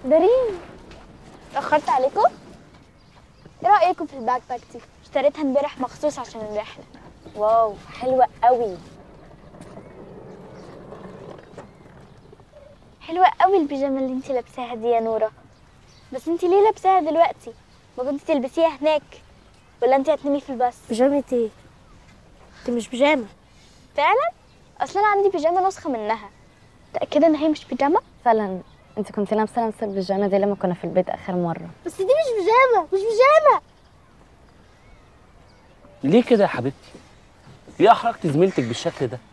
دارين اتأخرت عليكم؟ ايه رأيكم في الباك باك دي؟ اشتريتها امبارح مخصوص عشان الرحلة واو حلوة قوي حلوة قوي البيجامة اللي انت لابساها دي يا نورة بس انت ليه لابساها دلوقتي؟ ما كنت تلبسيها هناك ولا انت هتنامي في الباص؟ بيجامة ايه؟ دي مش بيجامة فعلا؟ اصل انا عندي بيجامة نسخة منها متأكدة ان هي مش بيجامة؟ فعلا انت كنت لابسه نفس البيجامه دي لما كنا في البيت اخر مره بس دي مش بيجامة مش بيجامة ليه كده يا حبيبتي؟ ليه احرجت زميلتك بالشكل ده؟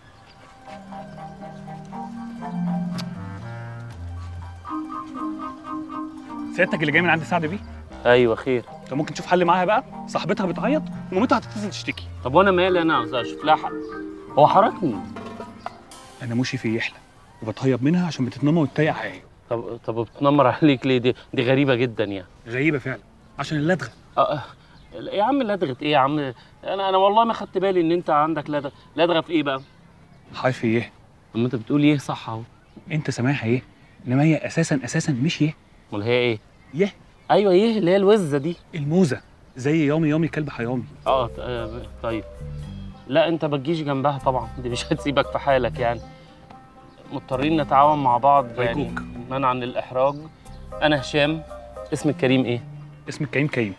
سيادتك اللي جاي من عند سعد بيه ايوه خير انت ممكن تشوف حل معاها بقى صاحبتها بتعيط ومامتها هتتصل تشتكي طب وانا مالي انا عاوز اشوف لها حق هو حركني انا مشي في يحلى وبتهيب منها عشان بتتنمى وتضايق حقيقي طب طب بتنمر عليك ليه دي دي غريبه جدا يعني غريبه فعلا عشان اللدغه أه أه. يا عم لدغت ايه يا عم انا انا والله ما خدت بالي ان انت عندك لدغه لدغه في ايه بقى حي في ايه اما انت بتقول ايه صح اهو انت سامعها ايه انما هي اساسا اساسا مش يه امال هي ايه يه ايوه ايه اللي هي الوزه دي الموزه زي يومي يومي كلب حيومي اه ط- آه، طيب لا انت ما تجيش جنبها طبعا دي مش هتسيبك في حالك يعني مضطرين نتعاون مع بعض يعني أرجوك. منعا للاحراج انا هشام اسم الكريم ايه اسمك كريم كريم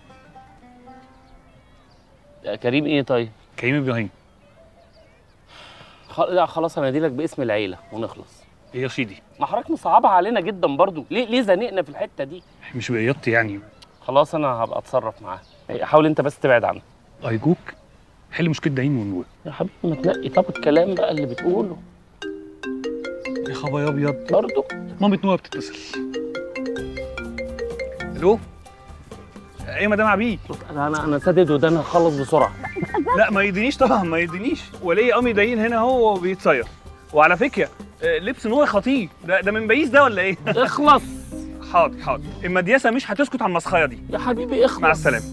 آه، كريم ايه طيب كريم ابراهيم خ... لا خلاص انا لك باسم العيله ونخلص ايه يا سيدي ما حضرتك مصعبها علينا جدا برضو ليه ليه زنقنا في الحته دي مش بقيادتي يعني خلاص انا هبقى اتصرف معاها حاول انت بس تبعد عنها ارجوك حل مشكله داين ونور يا حبيبي ما تنقي طب الكلام بقى اللي بتقوله يا خبر ابيض برضو مامة نور بتتصل الو ايه يا مدام عبيد انا انا انا سدد ودانا هخلص بسرعه لا ما يدينيش طبعا ما يدينيش ولي امي داين هنا هو وبيتصير وعلى فكره آه، لبس نور خطير ده ده من باريس ده ولا ايه اخلص حاضر حاضر المدياسه مش هتسكت على المسخره دي يا حبيبي اخلص مع السلامه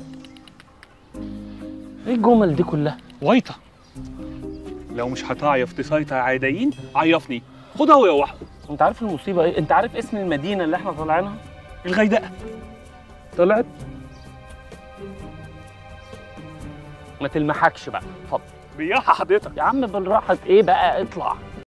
ايه الجمل دي كلها وايطه لو مش هتعرف تسيطر على دايين عيفني خدها وروحها انت عارف المصيبه ايه انت عارف اسم المدينه اللي احنا طالعينها الغيداء طلعت ما تلمحكش بقى اتفضل بياحة حضرتك يا عم بالراحه ايه بقى اطلع